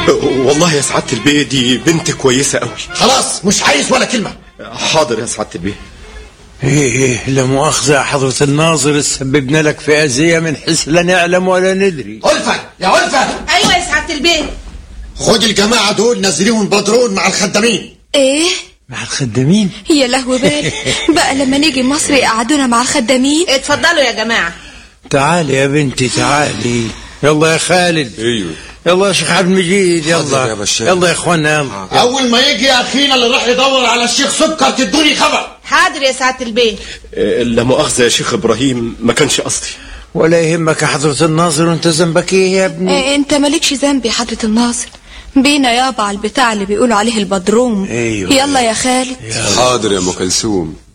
والله يا سعادة البيه دي بنت كويسة قوي خلاص مش عايز ولا كلمة حاضر يا سعادة البيه ايه ايه لا مؤاخذة يا حضرة الناظر سببنا لك في أذية من حيث لا نعلم ولا ندري ألفة يا ألفة ايوه يا سعاده البيت خد الجماعة دول نزليهم بدرون مع الخدامين ايه مع الخدامين يا لهوي بالي بقى لما نيجي مصر يقعدونا مع الخدامين اتفضلوا يا جماعه تعالي يا بنتي تعالي يلا يا خالد ايوه يلا يا شيخ عبد المجيد حاضر يلا يا بشار. يلا يا اخوانا يلا أول ما يجي أخينا اللي راح يدور على الشيخ سكر تدوني خبر حاضر يا سعاده البيت لا مؤاخذة يا شيخ إبراهيم ما كانش قصدي ولا يهمك يا حضرة الناظر وانت ذنبك ايه يا ابني إيه انت مالكش ذنب يا حضرة الناصر بينا يابا على البتاع اللي بيقولوا عليه البدروم أيوة. يلا يا خالد حاضر يا ام كلثوم